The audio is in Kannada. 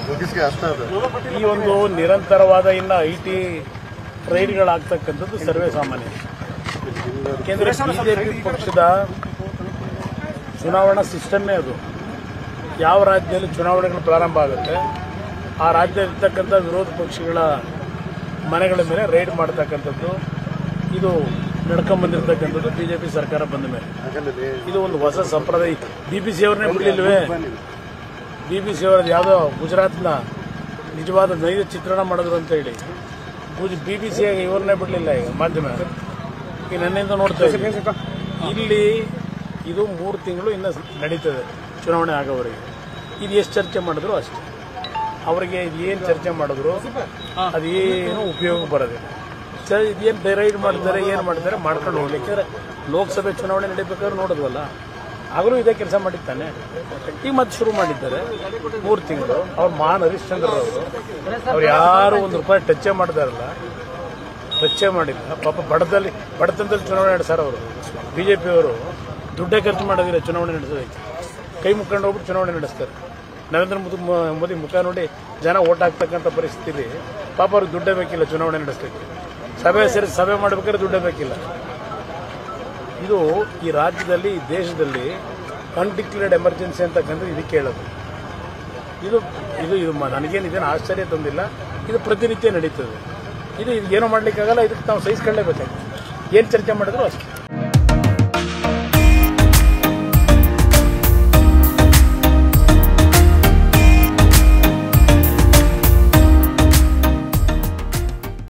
ಮುಗಿಸ್ಗೆ ಅಷ್ಟ ಅದು ಈ ಒಂದು ನಿರಂತರವಾದ ಇನ್ನ ಐ ಟಿ ರೈಡ್ಗಳಾಗ್ತಕ್ಕಂಥದ್ದು ಸರ್ವೇ ಸಾಮಾನ್ಯ ಯಾಕೆಂದ್ರೆ ಬಿಜೆಪಿ ಪಕ್ಷದ ಚುನಾವಣಾ ಸಿಸ್ಟಮ್ಮೇ ಅದು ಯಾವ ರಾಜ್ಯದಲ್ಲಿ ಚುನಾವಣೆಗಳು ಪ್ರಾರಂಭ ಆಗುತ್ತೆ ಆ ರಾಜ್ಯದಲ್ಲಿರ್ತಕ್ಕಂಥ ವಿರೋಧ ಪಕ್ಷಗಳ ಮನೆಗಳ ಮೇಲೆ ರೈಡ್ ಮಾಡ್ತಕ್ಕಂಥದ್ದು ಇದು ನಡ್ಕೊಂಡ್ಬಂದಿರ್ತಕ್ಕಂಥದ್ದು ಬಿಜೆಪಿ ಸರ್ಕಾರ ಬಂದ ಮೇಲೆ ಹಾಗಲ್ಲದೆ ಇದು ಒಂದು ಹೊಸ ಸಂಪ್ರದಾಯ ಬಿ ಬಿ ಸಿ ಅವ್ರನ್ನೇ ಬಿಡಲಿಲ್ವೇ ಬಿ ಬಿ ಸಿ ಅವರದ್ದು ಯಾವುದೋ ಗುಜರಾತ್ನ ನಿಜವಾದ ನೈಜ ಚಿತ್ರಣ ಮಾಡಿದ್ರು ಅಂತ ಹೇಳಿ ಬಿ ಬಿ ಸಿ ಇವ್ರನ್ನೇ ಬಿಡಲಿಲ್ಲ ಈಗ ಮಾಧ್ಯಮ ಈಗ ನನ್ನಿಂದ ನೋಡ್ತಾ ಇದ್ದೀನಿ. ಇಲ್ಲಿ ಇದು ಮೂರು ತಿಂಗಳು ಇನ್ನು ನಡೀತದೆ ಚುನಾವಣೆ ಆಗೋವರೆಗೆ ಇದು ಎಷ್ಟು ಚರ್ಚೆ ಮಾಡಿದ್ರು ಅಷ್ಟೇ ಅವರಿಗೆ ಏನು ಚರ್ಚೆ ಮಾಡಿದ್ರು ಅದೇನು ಉಪಯೋಗ ಬರೋದಿಲ್ಲ ಚ ಇದೇನು ರೈಡ್ ಮಾಡ್ತಾರೆ ಏನು ಮಾಡ್ತಾರೆ ಮಾಡ್ಕೊಂಡು ಹೋಗ್ಲಿಕ್ಕೆ ಲೋಕಸಭೆ ಚುನಾವಣೆ ನಡೀಬೇಕಾದ್ರೆ ನೋಡಿದ್ವಲ್ಲ ಆಗಲೂ ಇದೇ ಕೆಲಸ ಮಾಡಿದ್ದಾನೆ ಈಗ ಮತ್ತೆ ಶುರು ಮಾಡಿದ್ದಾರೆ ಮೂರು ತಿಂಗಳು ಅವ್ರು ಮಾನ್ ಹರಿಶ್ಚಂದ್ರ ಅವರು ಅವ್ರು ಯಾರು ಒಂದು ರೂಪಾಯಿ ಟಚ್ಚೇ ಮಾಡ್ತಾರಲ್ಲ ಟಚ್ಚೇ ಮಾಡಿಲ್ಲ ಪಾಪ ಬಡದಲ್ಲಿ ಬಡತನದಲ್ಲಿ ಚುನಾವಣೆ ನಡೆಸಾರ ಅವರು ಬಿಜೆಪಿಯವರು ದುಡ್ಡೇ ಖರ್ಚು ಮಾಡೋದಿಲ್ಲ ಚುನಾವಣೆ ನಡೆಸೋದಕ್ಕೆ ಕೈ ಮುಕ್ಕೊಂಡು ಹೋಗ್ಬಿಟ್ಟು ಚುನಾವಣೆ ನಡೆಸ್ತಾರೆ ನರೇಂದ್ರ ಮೋದಿ ಮೋದಿ ಮುಖ ನೋಡಿ ಜನ ಓಟ್ ಹಾಕ್ತಕ್ಕಂಥ ಪರಿಸ್ಥಿತಿ ಪಾಪ ಅವ್ರಿಗೆ ದುಡ್ಡೇ ಬೇಕಿಲ್ಲ ಚುನಾವಣೆ ನಡೆಸಲಿಕ್ಕೆ ಸಭೆ ಸೇರಿ ಸಭೆ ಮಾಡ್ಬೇಕಾದ್ರೆ ದುಡ್ಡೇ ಬೇಕಿಲ್ಲ ಇದು ಈ ರಾಜ್ಯದಲ್ಲಿ ಈ ದೇಶದಲ್ಲಿ ಅನ್ಡಿಕ್ಲೇರ್ಡ್ ಎಮರ್ಜೆನ್ಸಿ ಅಂತಕ್ಕಂಥ ಇದಕ್ಕೆ ಹೇಳೋದು ಇದು ಇದು ಇದು ಮ- ನನಗೇನು ಇದೇನು ಆಶ್ಚರ್ಯ ತಂದಿಲ್ಲ ಇದು ಪ್ರತಿನಿತ್ಯ ನಡೀತದೆ ಇದು ಇದು ಏನೂ ಮಾಡ್ಲಿಕ್ಕಾಗಲ್ಲ ಇದಕ್ಕೆ ನಾವು ಸಹಿಸ್ಕೊಳ್ಳೇಬೇಕಾಗ್ತದೆ ಏನು ಚರ್ಚೆ ಮಾಡಿದ್ರು ಅಷ್ಟೇ